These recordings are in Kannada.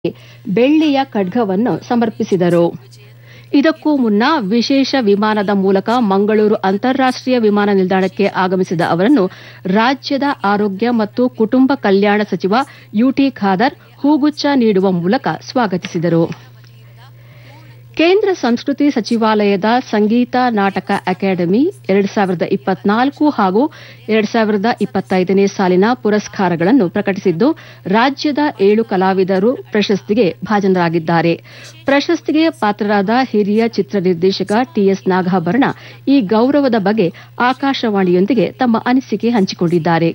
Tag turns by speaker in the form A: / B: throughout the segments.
A: ಬೆಳ್ಳಿಯ ಖಡ್ಗವನ್ನು ಸಮರ್ಪಿಸಿದರು ಇದಕ್ಕೂ ಮುನ್ನ ವಿಶೇಷ ವಿಮಾನದ ಮೂಲಕ ಮಂಗಳೂರು ಅಂತಾರಾಷ್ಟೀಯ ವಿಮಾನ ನಿಲ್ದಾಣಕ್ಕೆ ಆಗಮಿಸಿದ ಅವರನ್ನು ರಾಜ್ಯದ ಆರೋಗ್ಯ ಮತ್ತು ಕುಟುಂಬ ಕಲ್ಯಾಣ ಸಚಿವ ಯುಟಿ ಖಾದರ್ ಹೂಗುಚ್ಛ ನೀಡುವ ಮೂಲಕ ಸ್ವಾಗತಿಸಿದರು ಕೇಂದ್ರ ಸಂಸ್ಕೃತಿ ಸಚಿವಾಲಯದ ಸಂಗೀತ ನಾಟಕ ಅಕಾಡೆಮಿ ಎರಡು ಸಾವಿರದ ಇಪ್ಪತ್ನಾಲ್ಕು ಹಾಗೂ ಎರಡು ಸಾವಿರದ ಇಪ್ಪತ್ತೈದನೇ ಸಾಲಿನ ಪುರಸ್ಕಾರಗಳನ್ನು ಪ್ರಕಟಿಸಿದ್ದು ರಾಜ್ಯದ ಏಳು ಕಲಾವಿದರು ಪ್ರಶಸ್ತಿಗೆ ಭಾಜನರಾಗಿದ್ದಾರೆ ಪ್ರಶಸ್ತಿಗೆ ಪಾತ್ರರಾದ ಹಿರಿಯ ಚಿತ್ರ ನಿರ್ದೇಶಕ ಟಿಎಸ್ ನಾಗಾಭರಣ ಈ ಗೌರವದ ಬಗ್ಗೆ ಆಕಾಶವಾಣಿಯೊಂದಿಗೆ ತಮ್ಮ ಅನಿಸಿಕೆ ಹಂಚಿಕೊಂಡಿದ್ದಾರೆ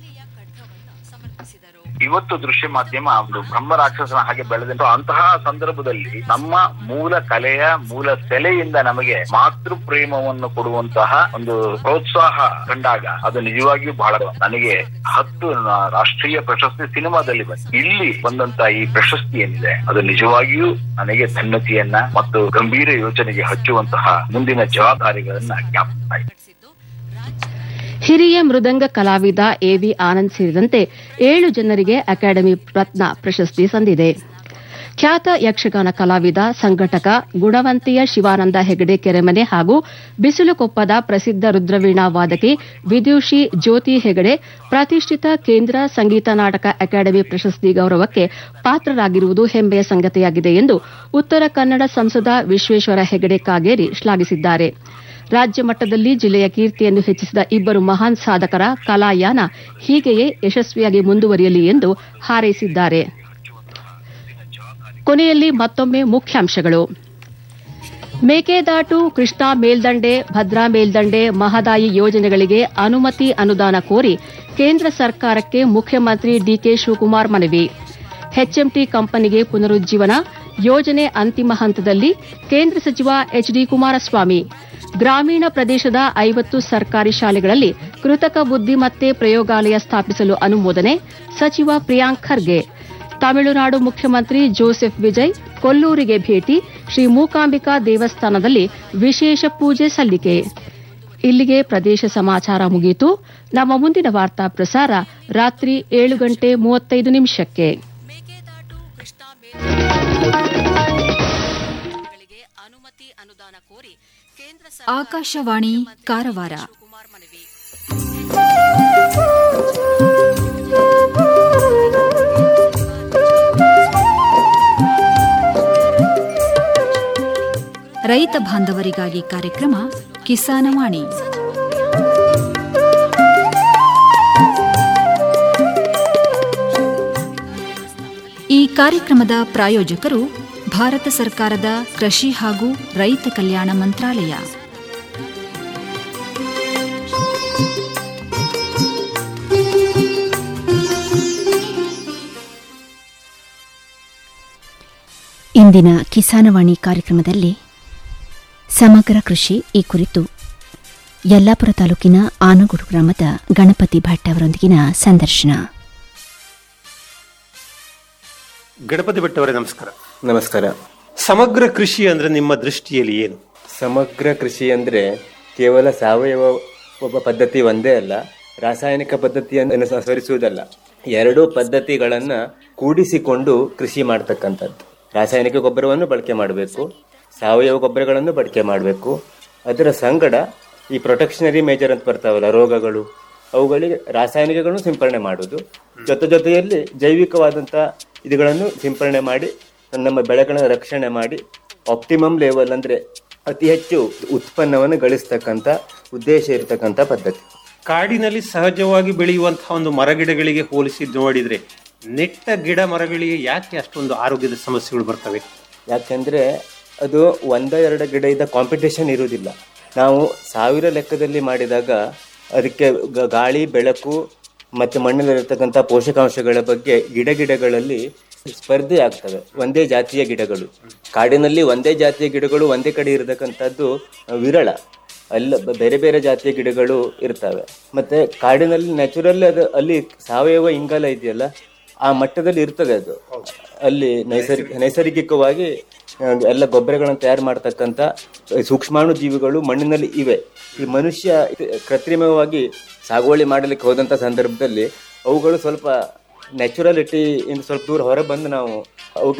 B: ಇವತ್ತು ದೃಶ್ಯ ಮಾಧ್ಯಮ ಒಂದು ಬ್ರಹ್ಮ ರಾಕ್ಷಸನ ಹಾಗೆ ಬೆಳೆದಂತ ಅಂತಹ ಸಂದರ್ಭದಲ್ಲಿ ನಮ್ಮ ಮೂಲ ಕಲೆಯ ಮೂಲ ಸೆಲೆಯಿಂದ ನಮಗೆ ಮಾತೃ ಪ್ರೇಮವನ್ನು ಕೊಡುವಂತಹ ಒಂದು ಪ್ರೋತ್ಸಾಹ ಕಂಡಾಗ ಅದು ನಿಜವಾಗಿಯೂ ಬಹಳ ನನಗೆ ಹತ್ತು ನ- ರಾಷ್ಟ್ರೀಯ ಪ್ರಶಸ್ತಿ ಸಿನಿಮಾದಲ್ಲಿ ಬಂತು ಇಲ್ಲಿ ಬಂದಂತ ಈ ಪ್ರಶಸ್ತಿ ಏನಿದೆ ಅದು ನಿಜವಾಗಿಯೂ ನನಗೆ ಧನ್ಯತೆಯನ್ನ ಮತ್ತು ಗಂಭೀರ ಯೋಚನೆಗೆ ಹಚ್ಚುವಂತಹ ಮುಂದಿನ ಜವಾಬ್ದಾರಿಗಳನ್ನ ಜ್ಞಾಪಿಸ್ತಾ ಇದೆ
A: ಹಿರಿಯ ಮೃದಂಗ ಕಲಾವಿದ ಎವಿ ಆನಂದ್ ಸೇರಿದಂತೆ ಏಳು ಜನರಿಗೆ ಅಕಾಡೆಮಿ ರತ್ನ ಪ್ರಶಸ್ತಿ ಸಂದಿದೆ ಖ್ಯಾತ ಯಕ್ಷಗಾನ ಕಲಾವಿದ ಸಂಘಟಕ ಗುಣವಂತಿಯ ಶಿವಾನಂದ ಹೆಗಡೆ ಕೆರೆಮನೆ ಹಾಗೂ ಬಿಸಿಲುಕೊಪ್ಪದ ಪ್ರಸಿದ್ಧ ರುದ್ರವೀಣಾ ವಾದಕಿ ವಿದ್ಯುಷಿ ಜ್ಯೋತಿ ಹೆಗಡೆ ಪ್ರತಿಷ್ಠಿತ ಕೇಂದ್ರ ಸಂಗೀತ ನಾಟಕ ಅಕಾಡೆಮಿ ಪ್ರಶಸ್ತಿ ಗೌರವಕ್ಕೆ ಪಾತ್ರರಾಗಿರುವುದು ಹೆಮ್ಮೆಯ ಸಂಗತಿಯಾಗಿದೆ ಎಂದು ಉತ್ತರ ಕನ್ನಡ ಸಂಸದ ವಿಶ್ವೇಶ್ವರ ಹೆಗಡೆ ಕಾಗೇರಿ ಶ್ಲಾಘಿಸಿದ್ದಾರೆ ರಾಜ್ಯ ಮಟ್ಟದಲ್ಲಿ ಜಿಲ್ಲೆಯ ಕೀರ್ತಿಯನ್ನು ಹೆಚ್ಚಿಸಿದ ಇಬ್ಬರು ಮಹಾನ್ ಸಾಧಕರ ಕಲಾಯಾನ ಹೀಗೆಯೇ ಯಶಸ್ವಿಯಾಗಿ ಮುಂದುವರಿಯಲಿ ಎಂದು ಹಾರೈಸಿದ್ದಾರೆ ಕೊನೆಯಲ್ಲಿ ಮತ್ತೊಮ್ಮೆ ಮುಖ್ಯಾಂಶಗಳು ಮೇಕೆದಾಟು ಕೃಷ್ಣಾ ಮೇಲ್ದಂಡೆ ಭದ್ರಾ ಮೇಲ್ದಂಡೆ ಮಹದಾಯಿ ಯೋಜನೆಗಳಿಗೆ ಅನುಮತಿ ಅನುದಾನ ಕೋರಿ ಕೇಂದ್ರ ಸರ್ಕಾರಕ್ಕೆ ಮುಖ್ಯಮಂತ್ರಿ ಡಿಕೆ ಶಿವಕುಮಾರ್ ಮನವಿ ಎಚ್ಎಂಟಿ ಕಂಪನಿಗೆ ಪುನರುಜ್ಜೀವನ ಯೋಜನೆ ಅಂತಿಮ ಹಂತದಲ್ಲಿ ಕೇಂದ್ರ ಸಚಿವ ಎಚ್ಡಿ ಕುಮಾರಸ್ವಾಮಿ ಗ್ರಾಮೀಣ ಪ್ರದೇಶದ ಐವತ್ತು ಸರ್ಕಾರಿ ಶಾಲೆಗಳಲ್ಲಿ ಕೃತಕ ಬುದ್ದಿಮತ್ತೆ ಪ್ರಯೋಗಾಲಯ ಸ್ಥಾಪಿಸಲು ಅನುಮೋದನೆ ಸಚಿವ ಪ್ರಿಯಾಂಕ್ ಖರ್ಗೆ ತಮಿಳುನಾಡು ಮುಖ್ಯಮಂತ್ರಿ ಜೋಸೆಫ್ ವಿಜಯ್ ಕೊಲ್ಲೂರಿಗೆ ಭೇಟಿ ಶ್ರೀ ಮೂಕಾಂಬಿಕಾ ದೇವಸ್ಥಾನದಲ್ಲಿ ವಿಶೇಷ ಪೂಜೆ ಸಲ್ಲಿಕೆ ಇಲ್ಲಿಗೆ ಪ್ರದೇಶ ಸಮಾಚಾರ ಮುಗಿಯಿತು ನಮ್ಮ ಮುಂದಿನ ವಾರ್ತಾ ಪ್ರಸಾರ ರಾತ್ರಿ ಏಳು ಗಂಟೆ ಮೂವತ್ತೈದು ನಿಮಿಷಕ್ಕೆ
C: ಮೇಕೆದಾಟು ಕೃಷ್ಣಾ ಮೇಲ್ದಂಡೆಗಳಿಗೆ ಅನುಮತಿ ಅನುದಾನ ಕೋರಿ ಕೇಂದ್ರ ಸರ್ಕಾರ
D: ಆಕಾಶವಾಣಿ ಕಾರವಾರ
C: ಶಿವಕುಮಾರ್ ಮನವಿ
D: ರೈತ ಬಾಂಧವರಿಗಾಗಿ ಕಾರ್ಯಕ್ರಮ ಕಿಸಾನವಾಣಿ ಈ ಕಾರ್ಯಕ್ರಮದ ಪ್ರಾಯೋಜಕರು ಭಾರತ ಸರ್ಕಾರದ ಕೃಷಿ ಹಾಗೂ ರೈತ ಕಲ್ಯಾಣ ಮಂತ್ರಾಲಯ
E: ಇಂದಿನ ಕಿಸಾನವಾಣಿ ಕಾರ್ಯಕ್ರಮದಲ್ಲಿ ಸಮಗ್ರ ಕೃಷಿ ಈ ಕುರಿತು ಯಲ್ಲಾಪುರ ತಾಲೂಕಿನ ಆನಗೋಡು ಗ್ರಾಮದ ಗಣಪತಿ ಭಟ್ ಅವರೊಂದಿಗಿನ ಸಂದರ್ಶನ
F: ಗಣಪತಿ ಭಟ್ ಅವರೇ ನಮಸ್ಕಾರ
G: ನಮಸ್ಕಾರ
F: ಸಮಗ್ರ ಕೃಷಿ ಅಂದ್ರೆ ನಿಮ್ಮ ದೃಷ್ಟಿಯಲ್ಲಿ ಏನು
G: ಸಮಗ್ರ ಕೃಷಿ ಅಂದ್ರೆ ಕೇವಲ ಸಾವಯವ ಒಬ್ಬ ಪದ್ಧತಿ ಒಂದೇ ಅಲ್ಲ ರಾಸಾಯನಿಕ ಪದ್ಧತಿಯನ್ನು ಅನುಸರಿಸುವುದಲ್ಲ ಎರಡೂ ಪದ್ಧತಿಗಳನ್ನ ಕೂಡಿಸಿಕೊಂಡು ಕೃಷಿ ಮಾಡ್ತಕ್ಕಂಥದ್ದು ರಾಸಾಯನಿಕ ಗೊಬ್ಬರವನ್ನು ಬಳಕೆ ಮಾಡಬೇಕು ಸಾವಯವ ಗೊಬ್ಬರಗಳನ್ನು ಬಳಕೆ ಮಾಡಬೇಕು ಅದರ ಸಂಗಡ ಈ ಪ್ರೊಟೆಕ್ಷನರಿ ಮೇಜರ್ ಅಂತ ಬರ್ತಾವಲ್ಲ ರೋಗಗಳು ಅವುಗಳಿಗೆ ರಾಸಾಯನಿಕಗಳನ್ನು ಸಿಂಪರಣೆ ಮಾಡುವುದು ಜೊತೆ ಜೊತೆಯಲ್ಲಿ ಜೈವಿಕವಾದಂಥ ಇದುಗಳನ್ನು ಸಿಂಪರಣೆ ಮಾಡಿ ನಮ್ಮ ಬೆಳೆಗಳನ್ನು ರಕ್ಷಣೆ ಮಾಡಿ ಆಪ್ಟಿಮಮ್ ಲೆವೆಲ್ ಅಂದ್ರೆ ಅತಿ ಹೆಚ್ಚು ಉತ್ಪನ್ನವನ್ನು ಗಳಿಸ್ತಕ್ಕಂಥ ಉದ್ದೇಶ ಇರತಕ್ಕಂಥ ಪದ್ಧತಿ
F: ಕಾಡಿನಲ್ಲಿ ಸಹಜವಾಗಿ ಬೆಳೆಯುವಂತಹ ಒಂದು ಮರಗಿಡಗಳಿಗೆ ಹೋಲಿಸಿ ನೋಡಿದ್ರೆ ನೆಟ್ಟ ಗಿಡ ಮರಗಳಿಗೆ ಯಾಕೆ ಅಷ್ಟೊಂದು ಆರೋಗ್ಯದ ಸಮಸ್ಯೆಗಳು ಬರ್ತವೆ
G: ಯಾಕೆಂದ್ರೆ ಅದು ಒಂದ ಎರಡು ಗಿಡ ಇದ್ದ ಕಾಂಪಿಟೇಷನ್ ಇರುವುದಿಲ್ಲ ನಾವು ಸಾವಿರ ಲೆಕ್ಕದಲ್ಲಿ ಮಾಡಿದಾಗ ಅದಕ್ಕೆ ಗ- ಗಾಳಿ ಬೆಳಕು ಮತ್ತು ಮಣ್ಣಲ್ಲಿರತಕ್ಕಂಥ ಪೋಷಕಾಂಶಗಳ ಬಗ್ಗೆ ಗಿಡ ಗಿಡಗಳಲ್ಲಿ ಸ್ಪರ್ಧೆ ಆಗ್ತವೆ ಒಂದೇ ಜಾತಿಯ ಗಿಡಗಳು ಕಾಡಿನಲ್ಲಿ ಒಂದೇ ಜಾತಿಯ ಗಿಡಗಳು ಒಂದೇ ಕಡೆ ಇರತಕ್ಕಂಥದ್ದು ವಿರಳ ಅಲ್ಲ ಬ- ಬೇರೆ ಬೇರೆ ಜಾತಿಯ ಗಿಡಗಳು ಇರ್ತವೆ ಮತ್ತೆ ಕಾಡಿನಲ್ಲಿ ನ್ಯಾಚುರಲ್ ಅದು ಅಲ್ಲಿ ಸಾವಯವ ಇಂಗಾಲ ಇದೆಯಲ್ಲ ಆ ಮಟ್ಟದಲ್ಲಿ ಇರ್ತದೆ ಅದು ಅಲ್ಲಿ ನೈಸರ್ಗಿಕ ನೈಸರ್ಗಿಕವಾಗಿ ಆ, ಎಲ್ಲ ಗೊಬ್ಬರಗಳನ್ನು ತಯಾರು ಮಾಡ್ತಕ್ಕಂಥ ಸೂಕ್ಷ್ಮಾಣು ಜೀವಿಗಳು ಮಣ್ಣಿನಲ್ಲಿ ಇವೆ ಈ ಮನುಷ್ಯ ಇದು ಕೃತ್ರಿಮವಾಗಿ ಸಾಗುವಳಿ ಮಾಡಲಿಕ್ಕೆ ಹೋದಂಥ ಸಂದರ್ಭದಲ್ಲಿ ಅವುಗಳು ಸ್ವಲ್ಪ ನ್ಯಾಚುರಾಲಿಟಿ ಇಂದ ಸ್ವಲ್ಪ ದೂರ ಹೊರ ಬಂದು ನಾವು ಅವಕ್ಕೆ